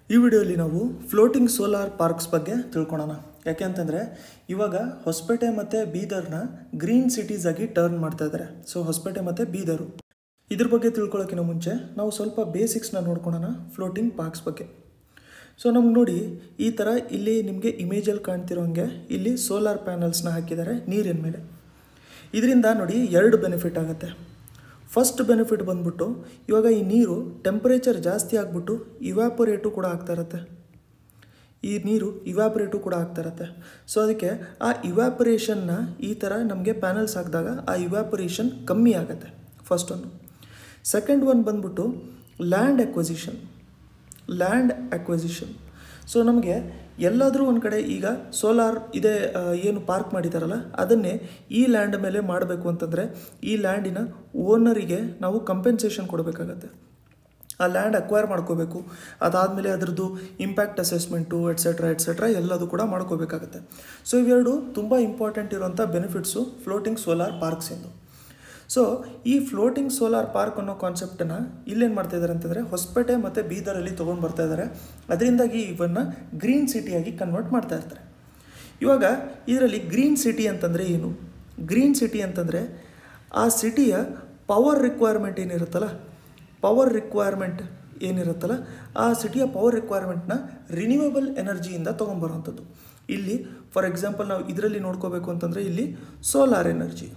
ಈ ವಿಡಿಯೋಲಿ ನಾವು ಫ್ಲೋಟಿಂಗ್ ಸೋಲಾರ್ ಪಾರ್ಕ್ಸ್ ಬಗ್ಗೆ ತಿಳ್ಕೊಳೋಣ ಯಾಕೆ ಅಂತಂದರೆ ಇವಾಗ ಹೊಸಪೇಟೆ ಮತ್ತು ಬೀದರ್ನ ಗ್ರೀನ್ ಸಿಟೀಸ್ ಆಗಿ ಟರ್ನ್ ಮಾಡ್ತಾ ಇದ್ದಾರೆ ಸೊ ಹೊಸಪೇಟೆ ಮತ್ತು ಬೀದರು ಇದ್ರ ಬಗ್ಗೆ ತಿಳ್ಕೊಳ್ಳೋಕ್ಕಿಂತ ಮುಂಚೆ ನಾವು ಸ್ವಲ್ಪ ಬೇಸಿಕ್ಸ್ನ ನೋಡ್ಕೊಳೋಣ ಫ್ಲೋಟಿಂಗ್ ಪಾರ್ಕ್ಸ್ ಬಗ್ಗೆ ಸೊ ನಮ್ಗೆ ನೋಡಿ ಈ ಥರ ಇಲ್ಲಿ ನಿಮಗೆ ಇಮೇಜಲ್ಲಿ ಕಾಣ್ತಿರೋಂಗೆ ಇಲ್ಲಿ ಸೋಲಾರ್ ಪ್ಯಾನಲ್ಸ್ನ ಹಾಕಿದ್ದಾರೆ ನೀರಿನ ಮೇಲೆ ಇದರಿಂದ ನೋಡಿ ಎರಡು ಬೆನಿಫಿಟ್ ಆಗುತ್ತೆ ಫಸ್ಟ್ ಬೆನಿಫಿಟ್ ಬಂದ್ಬಿಟ್ಟು ಇವಾಗ ಈ ನೀರು ಟೆಂಪರೇಚರ್ ಜಾಸ್ತಿ ಆಗಿಬಿಟ್ಟು ಇವ್ಯಾಪೊರೇಟು ಕೂಡ ಆಗ್ತಾ ಇರುತ್ತೆ ಈ ನೀರು ಇವ್ಯಾಪೊರೇಟು ಕೂಡ ಆಗ್ತಾ ಇರುತ್ತೆ ಸೊ ಅದಕ್ಕೆ ಆ ಇವ್ಯಾಪೊರೇಷನ್ನ ಈ ಥರ ನಮಗೆ ಪ್ಯಾನಲ್ಸ್ ಹಾಕಿದಾಗ ಆ ಇವ್ಯಾಪೊರೇಷನ್ ಕಮ್ಮಿ ಆಗುತ್ತೆ ಫಸ್ಟ್ ಒಂದು ಸೆಕೆಂಡ್ ಒನ್ ಬಂದ್ಬಿಟ್ಟು land acquisition land acquisition so ನಮಗೆ ಎಲ್ಲಾದರೂ ಒಂದು ಕಡೆ ಈಗ ಸೋಲಾರ್ ಇದೇ ಆ, ಏನು ಪಾರ್ಕ್ ಮಾಡಿದಾರಲ್ಲ ಅದನ್ನೇ ಈ ಲ್ಯಾಂಡ್ ಮೇಲೆ ಮಾಡಬೇಕು ಅಂತಂದರೆ ಈ ಲ್ಯಾಂಡಿನ ಓನರಿಗೆ ನಾವು ಕಂಪೆನ್ಸೇಷನ್ ಕೊಡಬೇಕಾಗತ್ತೆ ಆ ಲ್ಯಾಂಡ್ ಅಕ್ವೈರ್ ಮಾಡ್ಕೋಬೇಕು ಅದಾದಮೇಲೆ ಅದರದ್ದು ಇಂಪ್ಯಾಕ್ಟ್ ಅಸೆಸ್ಮೆಂಟು ಎಟ್ಸೆಟ್ರಾ ಎಟ್ಸೆಟ್ರಾ ಎಲ್ಲದು ಕೂಡ ಮಾಡ್ಕೋಬೇಕಾಗತ್ತೆ ಸೊ ಇವೆರಡು ತುಂಬ ಇಂಪಾರ್ಟೆಂಟ್ ಇರುವಂಥ ಬೆನಿಫಿಟ್ಸು ಫ್ಲೋಟಿಂಗ್ ಸೋಲಾರ್ ಪಾರ್ಕ್ಸಿಂದು ಸೊ ಈ ಫ್ಲೋಟಿಂಗ್ ಸೋಲಾರ್ ಪಾರ್ಕ್ ಅನ್ನೋ ಕಾನ್ಸೆಪ್ಟನ್ನು ಇಲ್ಲೇನು ಮಾಡ್ತಾ ಇದ್ದಾರೆ ಅಂತಂದರೆ ಹೊಸಪೇಟೆ ಮತ್ತು ಬೀದರಲ್ಲಿ ತೊಗೊಂಡು ಬರ್ತಾ ಇದ್ದಾರೆ ಅದರಿಂದಾಗಿ ಇವನ್ನು ಗ್ರೀನ್ ಸಿಟಿಯಾಗಿ ಕನ್ವರ್ಟ್ ಮಾಡ್ತಾ ಇರ್ತಾರೆ ಇವಾಗ ಇದರಲ್ಲಿ ಗ್ರೀನ್ ಸಿಟಿ ಅಂತಂದರೆ ಏನು ಗ್ರೀನ್ ಸಿಟಿ ಅಂತಂದರೆ ಆ ಸಿಟಿಯ ಪವರ್ ರಿಕ್ವೈರ್ಮೆಂಟ್ ಏನಿರುತ್ತಲ್ಲ ಪವರ್ ರಿಕ್ವೈರ್ಮೆಂಟ್ ಏನಿರುತ್ತಲ್ಲ ಆ ಸಿಟಿಯ ಪವರ್ ರಿಕ್ವೈರ್ಮೆಂಟ್ನ ರಿನ್ಯೂವೇಬಲ್ ಎನರ್ಜಿಯಿಂದ ತೊಗೊಂಬರೋವಂಥದ್ದು ಇಲ್ಲಿ ಫಾರ್ ಎಕ್ಸಾಂಪಲ್ ನಾವು ಇದರಲ್ಲಿ ನೋಡ್ಕೋಬೇಕು ಅಂತಂದರೆ ಇಲ್ಲಿ ಸೋಲಾರ್ ಎನರ್ಜಿ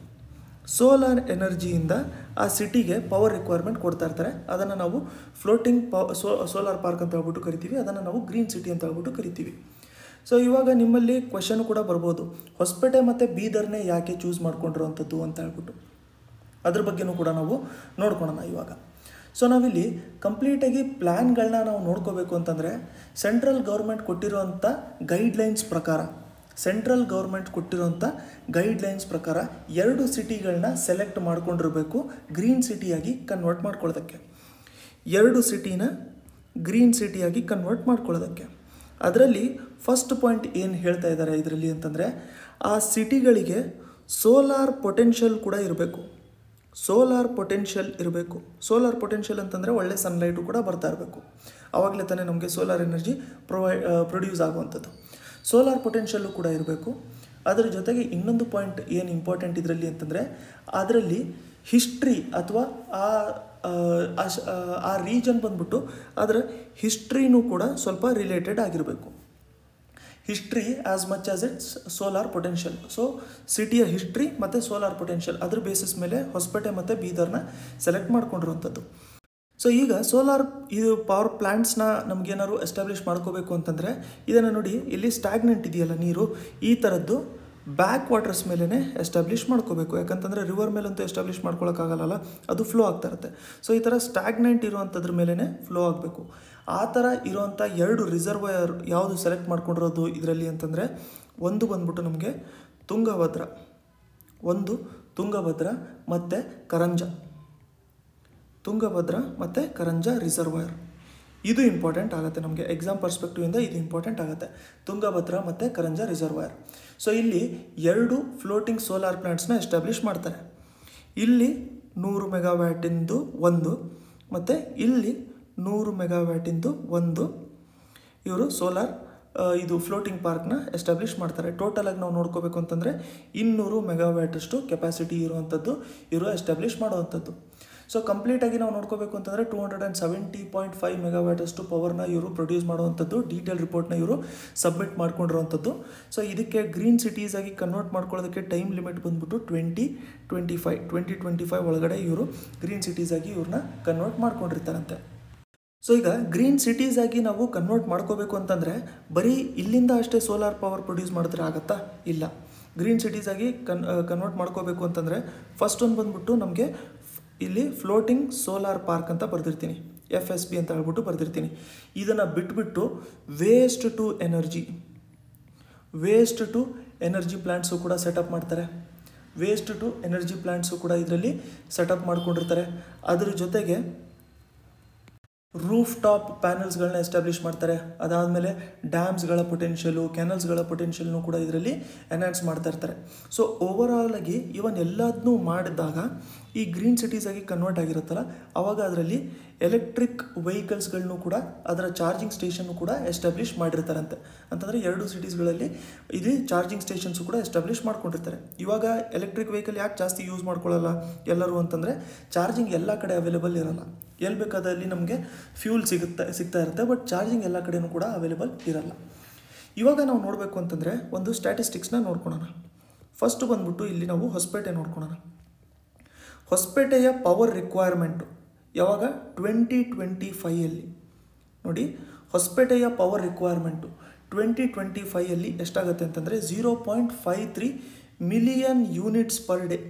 ಸೋಲಾರ್ ಎನರ್ಜಿಯಿಂದ ಆ ಸಿಟಿಗೆ ಪವರ್ ರಿಕ್ವೈರ್ಮೆಂಟ್ ಕೊಡ್ತಾ ಇರ್ತಾರೆ ಅದನ್ನು ನಾವು ಫ್ಲೋಟಿಂಗ್ ಪವ ಸೋ ಸೋಲಾರ್ ಪಾರ್ಕ್ ಅಂತ ಹೇಳ್ಬಿಟ್ಟು ಕರಿತೀವಿ ಅದನ್ನು ನಾವು ಗ್ರೀನ್ ಸಿಟಿ ಅಂತ ಹೇಳ್ಬಿಟ್ಟು ಕರಿತೀವಿ ಸೊ ಇವಾಗ ನಿಮ್ಮಲ್ಲಿ ಕ್ವೆಶನ್ ಕೂಡ ಬರ್ಬೋದು ಹೊಸಪೇಟೆ ಮತ್ತು ಬೀದರ್ನೇ ಯಾಕೆ ಚೂಸ್ ಮಾಡ್ಕೊಂಡಿರೋವಂಥದ್ದು ಅಂತ ಹೇಳ್ಬಿಟ್ಟು ಅದ್ರ ಬಗ್ಗೆನೂ ಕೂಡ ನಾವು ನೋಡ್ಕೊಳೋಣ ಇವಾಗ ಸೊ ನಾವಿಲ್ಲಿ ಕಂಪ್ಲೀಟಾಗಿ ಪ್ಲ್ಯಾನ್ಗಳನ್ನ ನಾವು ನೋಡ್ಕೋಬೇಕು ಅಂತಂದರೆ ಸೆಂಟ್ರಲ್ ಗೌರ್ಮೆಂಟ್ ಕೊಟ್ಟಿರೋವಂಥ ಗೈಡ್ಲೈನ್ಸ್ ಪ್ರಕಾರ ಸೆಂಟ್ರಲ್ ಗೌರ್ಮೆಂಟ್ ಕೊಟ್ಟಿರೋಂಥ ಗೈಡ್ಲೈನ್ಸ್ ಪ್ರಕಾರ ಎರಡು ಸಿಟಿಗಳನ್ನ ಸೆಲೆಕ್ಟ್ ಮಾಡ್ಕೊಂಡಿರಬೇಕು ಗ್ರೀನ್ ಸಿಟಿಯಾಗಿ ಕನ್ವರ್ಟ್ ಮಾಡ್ಕೊಳ್ಳೋದಕ್ಕೆ ಎರಡು ಸಿಟಿನ ಗ್ರೀನ್ ಸಿಟಿಯಾಗಿ ಕನ್ವರ್ಟ್ ಮಾಡ್ಕೊಳ್ಳೋದಕ್ಕೆ ಅದರಲ್ಲಿ ಫಸ್ಟ್ ಪಾಯಿಂಟ್ ಏನು ಹೇಳ್ತಾ ಇದ್ದಾರೆ ಇದರಲ್ಲಿ ಅಂತಂದರೆ ಆ ಸಿಟಿಗಳಿಗೆ ಸೋಲಾರ್ ಪೊಟೆನ್ಷಿಯಲ್ ಕೂಡ ಇರಬೇಕು ಸೋಲಾರ್ ಪೊಟೆನ್ಷಿಯಲ್ ಇರಬೇಕು ಸೋಲಾರ್ ಪೊಟೆನ್ಷಿಯಲ್ ಅಂತಂದರೆ ಒಳ್ಳೆ ಸನ್ಲೈಟು ಕೂಡ ಬರ್ತಾ ಇರಬೇಕು ಆವಾಗಲೇ ತಾನೇ ನಮಗೆ ಸೋಲಾರ್ ಎನರ್ಜಿ ಪ್ರೊವೈ ಪ್ರೊಡ್ಯೂಸ್ ಆಗುವಂಥದ್ದು ಸೋಲಾರ್ ಪೊಟೆನ್ಷಿಯಲ್ಲು ಕೂಡ ಇರಬೇಕು ಅದರ ಜೊತೆಗೆ ಇನ್ನೊಂದು ಪಾಯಿಂಟ್ ಏನು ಇಂಪಾರ್ಟೆಂಟ್ ಇದರಲ್ಲಿ ಅಂತಂದರೆ ಅದರಲ್ಲಿ ಹಿಸ್ಟ್ರಿ ಅಥವಾ ಆ ಆ, ಆ ಶ- ಆ, ಆ ರೀಜನ್ ಬಂದ್ಬಿಟ್ಟು ಅದರ ಹಿಸ್ಟ್ರಿನೂ ಕೂಡ ಸ್ವಲ್ಪ ರಿಲೇಟೆಡ್ ಆಗಿರಬೇಕು history as much as it's solar potential so ಸಿಟಿಯ ಹಿಸ್ಟ್ರಿ ಮತ್ತು ಸೋಲಾರ್ ಪೊಟೆನ್ಷಿಯಲ್ ಅದ್ರ ಬೇಸಿಸ್ ಮೇಲೆ ಹೊಸಪೇಟೆ ಮತ್ತು ಬೀದರ್ನ ಸೆಲೆಕ್ಟ್ ಮಾಡ್ಕೊಂಡಿರುವಂಥದ್ದು ಸೊ ಈಗ ಸೋಲಾರ್ ಇದು ಪವರ್ ಪ್ಲ್ಯಾಂಟ್ಸ್ನ ನಮಗೇನಾದ್ರು ಎಸ್ಟಾಬ್ಲಿಷ್ ಮಾಡ್ಕೋಬೇಕು ಅಂತಂದರೆ ಇದನ್ನು ನೋಡಿ ಇಲ್ಲಿ ಸ್ಟ್ಯಾಗ್ನೆಂಟ್ ಇದೆಯಲ್ಲ ನೀರು ಈ ಥರದ್ದು ಬ್ಯಾಕ್ ವಾಟರ್ಸ್ ಮೇಲೇ ಎಸ್ಟಾಬ್ಲಿಷ್ ಮಾಡ್ಕೋಬೇಕು ಯಾಕಂತಂದರೆ ರಿವರ್ ಮೇಲಂತೂ ಎಸ್ಟಾಬ್ಲಿಷ್ ಮಾಡ್ಕೊಳಕ್ಕಾಗಲ್ಲ ಅದು ಫ್ಲೋ ಆಗ್ತಾ ಇರುತ್ತೆ ಸೊ ಈ ಥರ ಸ್ಟ್ಯಾಗ್ನೆಂಟ್ ಇರುವಂಥದ್ರ ಮೇಲೇ ಫ್ಲೋ ಆಗಬೇಕು ಆ ಥರ ಇರುವಂಥ ಎರಡು ರಿಸರ್ವಯರ್ ಯಾವುದು ಸೆಲೆಕ್ಟ್ ಮಾಡ್ಕೊಂಡಿರೋದು ಇದರಲ್ಲಿ ಅಂತಂದರೆ ಒಂದು ಬಂದ್ಬಿಟ್ಟು ನಮಗೆ ತುಂಗಭದ್ರ ಒಂದು ತುಂಗಭದ್ರ ಮತ್ತು ಕರಂಜ ತುಂಗಭದ್ರ ಮತ್ತು ಕರಂಜ ರಿಸರ್ವಯರ್ ಇದು ಇಂಪಾರ್ಟೆಂಟ್ ಆಗುತ್ತೆ ನಮಗೆ ಎಕ್ಸಾಮ್ ಪರ್ಸ್ಪೆಕ್ಟಿವಿಂದ ಇದು ಇಂಪಾರ್ಟೆಂಟ್ ಆಗುತ್ತೆ ತುಂಗಭದ್ರ ಮತ್ತು ಕರಂಜ ರಿಸರ್ವಯರ್ ಸೊ ಇಲ್ಲಿ ಎರಡು ಫ್ಲೋಟಿಂಗ್ ಸೋಲಾರ್ ಪ್ಲ್ಯಾಂಟ್ಸ್ನ ಎಸ್ಟಾಬ್ಲಿಷ್ ಮಾಡ್ತಾರೆ ಇಲ್ಲಿ ನೂರು ಮೆಗಾವ್ಯಾಟಿಂದು ಒಂದು ಮತ್ತು ಇಲ್ಲಿ ನೂರು ಮೆಗಾವ್ಯಾಟಿಂದು ಒಂದು ಇವರು ಸೋಲಾರ್ ಇದು ಫ್ಲೋಟಿಂಗ್ ಪಾರ್ಕ್ನ ಎಸ್ಟಾಬ್ಲಿಷ್ ಮಾಡ್ತಾರೆ ಟೋಟಲಾಗಿ ನಾವು ನೋಡ್ಕೋಬೇಕು ಅಂತಂದರೆ ಇನ್ನೂರು ಮೆಗಾವ್ಯಾಟಷ್ಟು ಕೆಪಾಸಿಟಿ ಇರುವಂಥದ್ದು ಇವರು ಎಸ್ಟಾಬ್ಲಿಷ್ ಮಾಡುವಂಥದ್ದು ಸೊ ಕಂಪ್ಲೀಟಾಗಿ ನಾವು ನೋಡ್ಕೋಬೇಕು ಅಂತಂದರೆ two hundred and seventy point five ಮೆಗಾವ್ಯಾಟಷ್ಟು ಪವರ್ನ ಇವರು ಪ್ರೊಡ್ಯೂಸ್ ಮಾಡುವಂಥದ್ದು ಡೀಟೇಲ್ ರಿಪೋರ್ಟ್ನ ಇವರು ಸಬ್ಮಿಟ್ ಮಾಡ್ಕೊಂಡಿರುವಂಥದ್ದು ಸೊ ಇದಕ್ಕೆ ಗ್ರೀನ್ ಸಿಟೀಸ್ ಆಗಿ ಕನ್ವರ್ಟ್ ಮಾಡ್ಕೊಳ್ಳೋದಕ್ಕೆ ಟೈಮ್ ಲಿಮಿಟ್ ಬಂದ್ಬಿಟ್ಟು twenty twenty five twenty twenty five ಒಳಗಡೆ ಇವರು ಗ್ರೀನ್ ಸಿಟೀಸ್ ಆಗಿ ಇವ್ರನ್ನ ಕನ್ವರ್ಟ್ ಮಾಡ್ಕೊಂಡಿರ್ತಾರಂತೆ ಸೊ ಈಗ ಗ್ರೀನ್ ಸಿಟೀಸ್ ಆಗಿ ನಾವು ಕನ್ವರ್ಟ್ ಮಾಡ್ಕೋಬೇಕು ಅಂತಂದರೆ ಬರೀ ಇಲ್ಲಿಂದ ಅಷ್ಟೇ ಸೋಲಾರ್ ಪವರ್ ಪ್ರೊಡ್ಯೂಸ್ ಮಾಡಿದ್ರೆ ಆಗುತ್ತಾ ಇಲ್ಲ ಗ್ರೀನ್ ಸಿಟೀಸ್ ಆಗಿ ಕನ್ ಕನ್ವರ್ಟ್ ಮಾಡ್ಕೋಬೇಕು ಅಂತಂದರೆ ಫಸ್ಟ್ ಒಂದು ಬಂದ್ಬಿಟ್ಟು ನಮಗೆ ಇಲ್ಲಿ ಫ್ಲೋಟಿಂಗ್ ಸೋಲಾರ್ ಪಾರ್ಕ್ ಅಂತ ಬರೆದಿರ್ತೀನಿ ಎಫ್ ಎಸ್ ಬಿ ಅಂತ ಹೇಳ್ಬಿಟ್ಟು ಬರೆದಿರ್ತೀನಿ ಇದನ್ನು ಬಿಟ್ಬಿಟ್ಟು waste to energy waste to energy plants ಕೂಡ ಸೆಟಪ್ ಮಾಡ್ತಾರೆ ವೇಸ್ಟ್ ಟು ಎನರ್ಜಿ ಪ್ಲ್ಯಾಂಟ್ಸು ಕೂಡ ಇದರಲ್ಲಿ ಸೆಟಪ್ ಮಾಡ್ಕೊಂಡಿರ್ತಾರೆ ಅದ್ರ ಜೊತೆಗೆ ರೂಫ್ ಟಾಪ್ ಪ್ಯಾನಲ್ಸ್ಗಳನ್ನ ಎಸ್ಟಾಬ್ಲಿಷ್ ಮಾಡ್ತಾರೆ ಅದಾದಮೇಲೆ ಡ್ಯಾಮ್ಸ್ಗಳ ಪೊಟೆನ್ಷಿಯಲು ಕೆನಲ್ಸ್ಗಳ ಪೊಟೆನ್ಷಿಯಲ್ನು ಕೂಡ ಇದರಲ್ಲಿ ಎನ್ಹಾನ್ಸ್ ಮಾಡ್ತಾ ಇರ್ತಾರೆ ಸೊ ಓವರಾಲ್ ಆಗಿ ಇವನ್ ಎಲ್ಲದನ್ನೂ ಮಾಡಿದಾಗ ಈ ಗ್ರೀನ್ ಸಿಟೀಸ್ ಆಗಿ ಕನ್ವರ್ಟ್ ಆಗಿರುತ್ತಲ್ಲ ಅವಾಗ ಅದರಲ್ಲಿ ಎಲೆಕ್ಟ್ರಿಕ್ ವೆಹಿಕಲ್ಸ್ಗಳನ್ನು ಕೂಡ ಅದರ ಚಾರ್ಜಿಂಗ್ ಸ್ಟೇಷನ್ನು ಕೂಡ ಎಸ್ಟಾಬ್ಲಿಷ್ ಮಾಡಿರ್ತಾರಂತೆ ಅಂತಂದರೆ ಎರಡು ಸಿಟೀಸ್ಗಳಲ್ಲಿ ಇಲ್ಲಿ ಚಾರ್ಜಿಂಗ್ ಸ್ಟೇಷನ್ಸು ಕೂಡ ಎಸ್ಟಾಬ್ಲಿಷ್ ಮಾಡ್ಕೊಂಡಿರ್ತಾರೆ ಇವಾಗ ಎಲೆಕ್ಟ್ರಿಕ್ ವೆಹಿಕಲ್ ಯಾಕೆ ಜಾಸ್ತಿ ಯೂಸ್ ಮಾಡ್ಕೊಳ್ಳಲ್ಲ ಎಲ್ಲರೂ ಅಂತಂದರೆ ಚಾರ್ಜಿಂಗ್ ಎಲ್ಲ ಕಡೆ ಅವೈಲೇಬಲ್ ಇರಲ್ಲ ಎಲ್ಲಿ ಬೇಕಾದಲ್ಲಿ ನಮಗೆ ಫ್ಯೂಲ್ ಸಿಗುತ್ತಾ ಸಿಗ್ತಾ ಇರುತ್ತೆ ಬಟ್ ಚಾರ್ಜಿಂಗ್ ಎಲ್ಲ ಕಡೆನೂ ಕೂಡ ಅವೈಲೇಬಲ್ ಇರಲ್ಲ ಇವಾಗ ನಾವು ನೋಡಬೇಕು ಅಂತಂದರೆ ಒಂದು ಸ್ಟ್ಯಾಟಿಸ್ಟಿಕ್ಸ್ನ ನೋಡ್ಕೊಳೋಣ ಫಸ್ಟ್ ಬಂದ್ಬಿಟ್ಟು ಇಲ್ಲಿ ನಾವು ಹೊಸಪೇಟೆ ನೋಡ್ಕೊಳೋಣ ಹೊಸಪೇಟೆಯ ಪವರ್ ರಿಕ್ವೈರ್ಮೆಂಟು ಯಾವಾಗ ಟ್ವೆಂಟಿ ಟ್ವೆಂಟಿ ಫೈಯಲ್ಲಿ ನೋಡಿ ಹೊಸಪೇಟೆಯ ಪವರ್ ರಿಕ್ವೈರ್ಮೆಂಟು ಟ್ವೆಂಟಿ ಟ್ವೆಂಟಿ ಫೈಯಲ್ಲಿ ಎಷ್ಟಾಗುತ್ತೆ ಅಂತಂದರೆ zero point five three million units per day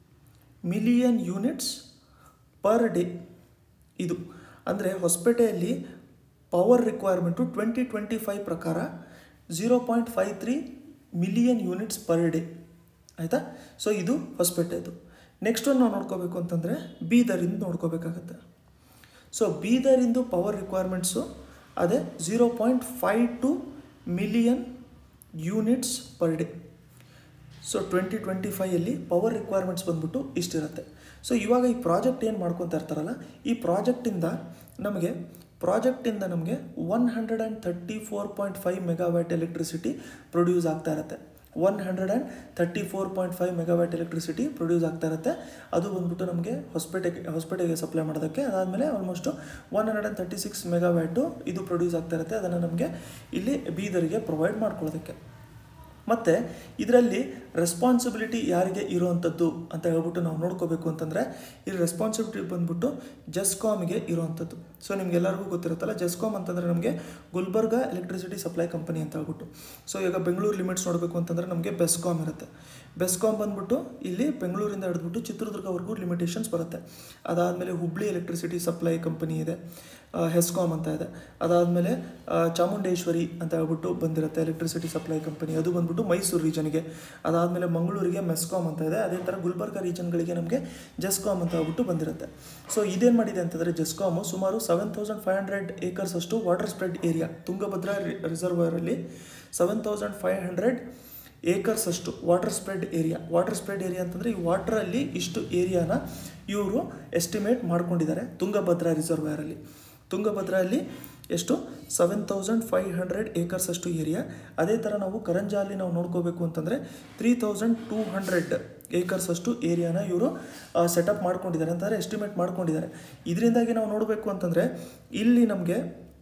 million units per day ಇದು ಅಂದರೆ ಹೊಸಪೇಟೆಯಲ್ಲಿ power requirement twenty twenty five ಪ್ರಕಾರ zero point five three million units per day ಆಯಿತಾ ಸೊ ಇದು ಹೊಸಪೇಟೆದು ನೆಕ್ಸ್ಟ್ ಒಂದು ನಾವು ನೋಡ್ಕೋಬೇಕು ಅಂತಂದರೆ ಬೀದರಿಂದ ನೋಡ್ಕೋಬೇಕಾಗತ್ತೆ ಸೊ ಬೀದರಿಂದು ಪವರ್ ರಿಕ್ವೈರ್ಮೆಂಟ್ಸು ಅದೇ zero point five to million units per day so twenty twenty ಫೈಯಲ್ಲಿ ಪವರ್ ರಿಕ್ವೈರ್ಮೆಂಟ್ಸ್ ಬಂದ್ಬಿಟ್ಟು ಇಷ್ಟಿರುತ್ತೆ ಸೊ ಇವಾಗ ಈ ಪ್ರಾಜೆಕ್ಟ್ ಏನು ಮಾಡ್ಕೊತಾ ಇರ್ತಾರಲ್ಲ ಈ ಪ್ರಾಜೆಕ್ಟಿಂದ ನಮಗೆ ಪ್ರಾಜೆಕ್ಟಿಂದ ನಮಗೆ one hundred and thirty four point five megawatt electricity produce ಆಗ್ತಾ ಇರುತ್ತೆ one hundred and thirty four point five megawatt electricity produce ಆಗ್ತಾ ಇರುತ್ತೆ ಅದು ಬಂದ್ಬಿಟ್ಟು ನಮಗೆ ಹೊಸಪೇಟೆಗೆ ಹೊಸಪೇಟೆಗೆ ಸಪ್ಲೈ ಮಾಡೋದಕ್ಕೆ ಅದಾದಮೇಲೆ almost one hundred and thirty six megawatt ಇದು ಪ್ರೊಡ್ಯೂಸ್ ಆಗ್ತಾ ಇರುತ್ತೆ ಅದನ್ನು ನಮಗೆ ಇಲ್ಲಿ ಬೀದರಿಗೆ ಪ್ರೊವೈಡ್ ಮಾಡ್ಕೊಳ್ಳೋದಕ್ಕೆ ಮತ್ತು ಇದರಲ್ಲಿ ರೆಸ್ಪಾನ್ಸಿಬಿಲಿಟಿ ಯಾರಿಗೆ ಇರುವಂಥದ್ದು ಅಂತ ಹೇಳ್ಬಿಟ್ಟು ನಾವು ನೋಡ್ಕೋಬೇಕು ಅಂತಂದರೆ ಇಲ್ಲಿ ರೆಸ್ಪಾನ್ಸಿಬಿಲಿಟಿ ಬಂದ್ಬಿಟ್ಟು ಜಸ್ಕಾಮ್ಗೆ ಇರುವಂಥದ್ದು ಸೊ ನಿಮ್ಗೆಲ್ಲರಿಗೂ ಗೊತ್ತಿರುತ್ತಲ್ಲ ಜಸ್ಕಾಮ್ ಅಂತಂದರೆ ನಮಗೆ ಗುಲ್ಬರ್ಗ ಎಲೆಕ್ಟ್ರಿಸಿಟಿ ಸಪ್ಲೈ ಕಂಪನಿ ಅಂತ ಹೇಳ್ಬಿಟ್ಟು ಸೊ ಈಗ ಬೆಂಗಳೂರು ಲಿಮಿಟ್ಸ್ ನೋಡಬೇಕು ಅಂತಂದರೆ ನಮಗೆ ಬೆಸ್ಕಾಮ್ ಇರುತ್ತೆ ಬೆಸ್ಕಾಮ್ ಬಂದ್ಬಿಟ್ಟು ಇಲ್ಲಿ ಬೆಂಗಳೂರಿಂದ ಹಿಡಿದ್ಬಿಟ್ಟು ಚಿತ್ರದುರ್ಗವರೆಗೂ ಲಿಮಿಟೇಷನ್ಸ್ ಬರುತ್ತೆ ಅದಾದಮೇಲೆ ಹುಬ್ಳಿ ಎಲೆಕ್ಟ್ರಿಸಿಟಿ ಸಪ್ಲೈ ಕಂಪನಿ ಇದೆ ಹೆಸ್ಕಾಮ್ ಅಂತ ಇದೆ ಅದಾದಮೇಲೆ ಚಾಮುಂಡೇಶ್ವರಿ ಅಂತ ಹೇಳ್ಬಿಟ್ಟು ಬಂದಿರುತ್ತೆ ಎಲೆಕ್ಟ್ರಿಸಿಟಿ ಸಪ್ಲೈ ಕಂಪನಿ ಅದು ಬಂದ್ಬಿಟ್ಟು ಮೈಸೂರು ರೀಜನ್ಗೆ ಅದಾದಮೇಲೆ ಮಂಗಳೂರಿಗೆ ಮೆಸ್ಕಾಮ್ ಅಂತ ಇದೆ ಅದೇ ಥರ ಗುಲ್ಬರ್ಗ ರೀಜನ್ಗಳಿಗೆ ನಮಗೆ ಜಸ್ಕಾಮ್ ಅಂತ ಹೇಳ್ಬಿಟ್ಟು ಬಂದಿರುತ್ತೆ ಸೊ ಇದೇನು ಮಾಡಿದೆ ಅಂತಂದರೆ ಜಸ್ಕಾಮು ಸುಮಾರು seven thousand five hundred acres ಅಷ್ಟು ವಾಟರ್ ಸ್ಪ್ರೆಡ್ ಏರಿಯಾ ತುಂಗಭದ್ರಾ ರಿಸರ್ವರಲ್ಲಿ seven thousand five hundred acres ಅಷ್ಟು water spread area water spread area ಅಂತಂದರೆ ಈ ವಾಟ್ರಲ್ಲಿ ಇಷ್ಟು ಏರಿಯಾನ ಇವರು ಎಸ್ಟಿಮೇಟ್ ಮಾಡ್ಕೊಂಡಿದ್ದಾರೆ ತುಂಗಭದ್ರಾ ರಿಸರ್ವರಲ್ಲಿ ತುಂಗಭದ್ರಲ್ಲಿ ಎಷ್ಟು seven thousand five hundred acres ಅಷ್ಟು ಏರಿಯಾ ಅದೇ ಥರ ನಾವು ಕರಂಜಾಲಿ ನಾವು ನೋಡ್ಕೋಬೇಕು ಅಂತಂದರೆ three thousand two hundred acres ಅಷ್ಟು ಏರಿಯಾನ ಇವರು ಸೆಟಪ್ ಮಾಡ್ಕೊಂಡಿದ್ದಾರೆ ಅಂತಂದರೆ ಎಸ್ಟಿಮೇಟ್ ಮಾಡ್ಕೊಂಡಿದ್ದಾರೆ ಇದರಿಂದಾಗಿ ನಾವು ನೋಡಬೇಕು ಅಂತಂದರೆ ಇಲ್ಲಿ ನಮಗೆ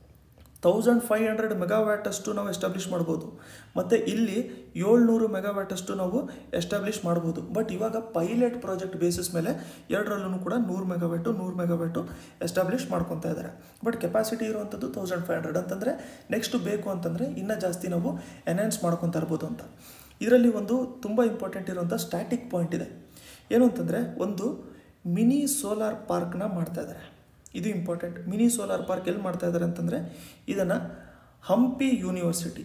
ತೌಸಂಡ್ ಫೈವ್ ಹಂಡ್ರೆಡ್ ಮೆಗಾವ್ಯಾಟ್ ಅಷ್ಟು ನಾವು ಎಸ್ಟಾಬ್ಲಿಷ್ ಮಾಡ್ಬೋದು ಮತ್ತು ಇಲ್ಲಿ ಏಳ್ನೂರು ಮೆಗಾವ್ಯಾಟ್ ಅಷ್ಟು ನಾವು ಎಸ್ಟಾಬ್ಲಿಷ್ ಮಾಡ್ಬೋದು ಬಟ್ ಇವಾಗ ಪೈಲಟ್ ಪ್ರಾಜೆಕ್ಟ್ ಬೇಸಿಸ್ ಮೇಲೆ ಎರಡರಲ್ಲೂ ಕೂಡ ನೂರು ಮೆಗಾವ್ಯಾಟು ನೂರು ಮೆಗಾವ್ಯಾಟು ಎಸ್ಟಾಬ್ಲಿಷ್ ಮಾಡ್ಕೊತಾ ಇದ್ದಾರೆ ಬಟ್ ಕೆಪಾಸಿಟಿ ಇರುವಂಥದ್ದು ತೌಸಂಡ್ ಫೈವ್ ಹಂಡ್ರೆಡ್ ಅಂತಂದರೆ ನೆಕ್ಸ್ಟ್ ಬೇಕು ಅಂತಂದರೆ ಇನ್ನೂ ಜಾಸ್ತಿ ನಾವು ಎನ್ಹ್ಯಾನ್ಸ್ ಮಾಡ್ಕೊತಾ ಇರ್ಬೋದು ಅಂತ ಇದರಲ್ಲಿ ಒಂದು ತುಂಬ ಇಂಪಾರ್ಟೆಂಟ್ ಇರುವಂಥ ಸ್ಟ್ಯಾಟಿಕ್ ಪಾಯಿಂಟ್ ಇದೆ ಏನು ಅಂತಂದರೆ ಒಂದು ಮಿನಿ ಸೋಲಾರ್ ಪಾರ್ಕ್ನ ಮಾಡ್ತಾ ಇದ್ದಾರೆ ಇದು ಇಂಪಾರ್ಟೆಂಟ್ ಮಿನಿ ಸೋಲಾರ್ ಪಾರ್ಕ್ ಎಲ್ಲಿ ಮಾಡ್ತಾ ಇದ್ದಾರೆ ಅಂತಂದರೆ ಇದನ್ನು ಹಂಪಿ ಯೂನಿವರ್ಸಿಟಿ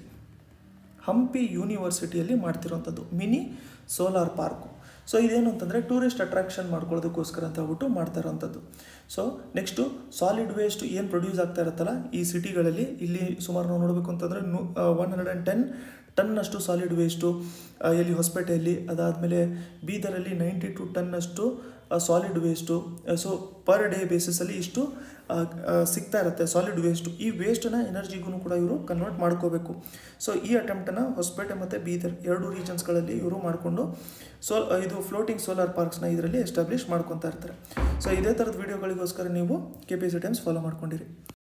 ಹಂಪಿ ಯೂನಿವರ್ಸಿಟಿಯಲ್ಲಿ ಮಾಡ್ತಿರೋಂಥದ್ದು ಮಿನಿ ಸೋಲಾರ್ ಪಾರ್ಕು ಸೊ ಇದೇನು ಅಂತಂದರೆ ಟೂರಿಸ್ಟ್ ಅಟ್ರಾಕ್ಷನ್ ಮಾಡ್ಕೊಳ್ಳೋದಕ್ಕೋಸ್ಕರ ಅಂತ ಹೇಳ್ಬಿಟ್ಟು ಮಾಡ್ತಾ ಇರೋಂಥದ್ದು ಸೊ ನೆಕ್ಸ್ಟು ಸಾಲಿಡ್ ವೇಸ್ಟ್ ಏನು ಪ್ರೊಡ್ಯೂಸ್ ಆಗ್ತಾ ಇರುತ್ತಲ್ಲ ಈ ಸಿಟಿಗಳಲ್ಲಿ ಇಲ್ಲಿ ಸುಮಾರು ನಾವು ನೋಡಬೇಕು ಅಂತಂದರೆ ನೂ ಒನ್ ಹಂಡ್ರೆಡ್ ಆ್ಯಂಡ್ ಟೆನ್ ಟನ್ನಷ್ಟು ಸಾಲಿಡ್ ವೇಸ್ಟು ಎಲ್ಲಿ ಹೊಸಪೇಟೆಯಲ್ಲಿ ಅದಾದಮೇಲೆ ಬೀದರಲ್ಲಿ ನೈಂಟಿ ಟು ಟನ್ನಷ್ಟು solid waste so per day ಬೇಸಿಸಲ್ಲಿ ಇಷ್ಟು ಆ, ಆ, ಸಿಗ್ತಾ ಇರುತ್ತೆ ಸಾಲಿಡ್ ವೇಸ್ಟು ಈ ವೇಸ್ಟನ್ನ ಎನರ್ಜಿಗೂ ಕೂಡ ಇವರು ಕನ್ವರ್ಟ್ ಮಾಡ್ಕೋಬೇಕು ಸೊ ಈ ಅಟೆಂಪ್ಟನ್ನು ಹೊಸಪೇಟೆ ಮತ್ತು ಬೀದರ್ ಎರಡು ರೀಜನ್ಸ್ಗಳಲ್ಲಿ ಇವರು ಮಾಡಿಕೊಂಡು ಸೋ ಇದು ಫ್ಲೋಟಿಂಗ್ ಸೋಲಾರ್ ಪಾರ್ಕ್ಸ್ನ ಇದರಲ್ಲಿ ಎಸ್ಟಾಬ್ಲಿಷ್ ಮಾಡ್ಕೊತಾ ಇರ್ತಾರೆ ಸೊ ಇದೇ ಥರದ ವೀಡಿಯೋಗಳಿಗೋಸ್ಕರ ನೀವು K P C Times follow ಮಾಡ್ಕೊಂಡಿರಿ